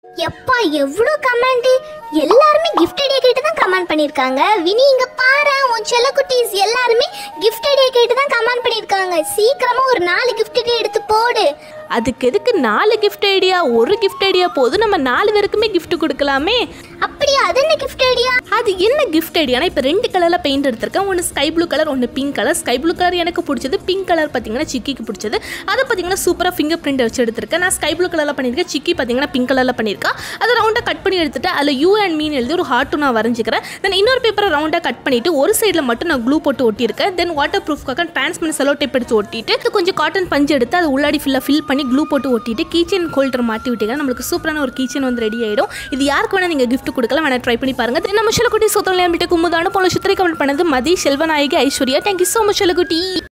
எப்பா எவ்வளோ கமெண்ட் எல்லாருமே gift ஐடியா கேட்டு தான் கமெண்ட் பண்ணியிருக்காங்க வினி இங்க பாரு உன் செல்லக்குட்டீஸ் எல்லாருமே gift ஐடியா கேட்டு தான் கமெண்ட் பண்ணியிருக்காங்க சீக்கிரமா ஒரு நாலு gift ஐடியா எடுத்து போடு அதுக்கு எதுக்கு நாலு gift ஐடியா ஒரு gift ஐடியா போதும் நம்ம நாலு பேருக்குமே gift கொடுக்கலாமே அப்படியா அது என்ன gift ஐடியா அது என்ன gift ஐடியானா இப்போ ரெண்டு கலரில் பெயிண்ட் எடுத்திருக்கேன் ஒன்று ஸ்கை ப்ளூ கலர் ஒன்று pink colour sky blue colour எனக்கு பிடிச்சது பிங்க் கலர் பார்த்தீங்கன்னா சிக்கிக்கு பிடிச்சது அதை பார்த்தீங்கன்னா சூப்பராக ஃபிங்கர் பிரிண்ட் வச்சு எடுத்திருக்கேன் நான் ஸ்கை ப்ளூ கலரில் பண்ணியிருக்கேன் சிக்கி பார்த்தீங்கன்னா பிங்க் கலரில் பண்ணியிருக்கா அதை ரவுண்டாக கட் பண்ணி எடுத்துட்டு அதில் யூ அண்ட் மீன் எழுதி ஒரு ஹார்ட்டும் நான் வரைஞ்சிக்கிறேன் தென் இன்னொரு பேப்பரை ரவுண்டாக கட் பண்ணிட்டு ஒரு சைடில் மட்டும் நான் க்ளூ போட்டு ஒட்டியிருக்கேன் தென் வாட்டர் ப்ரூஃப்காக டிரான்ஸ்பரண்ட் செலோ டேப் எடுத்து ஒட்டிட்டு இது கொஞ்சம் காட்டன் பஞ்சு எடுத்து அது உள்ளாடி ஃபில்லாக ஃபில் பண்ணி க்ளூ போட்டு ஒட்டிட்டு கீச்சன் ஹோல்டர் மாட்டி விட்டீங்கன்னா நம்மளுக்கு சூப்பரான ஒரு கீச்சன் வந்து ரெடி ஆயிடும் இது யாருக்கு வேணா நீங்கள் gift கொடுக்கலாம் வேணா ட்ரை பண்ணி பாருங்க தென் நம்ம செல்லக்குட்டி சொத்தம் விட்டு குமுதான போல சுத்திரை கமெண்ட் பண்ணது Mathi Selvanayagi Aishwarya thank you so much செல்லக்குட்டி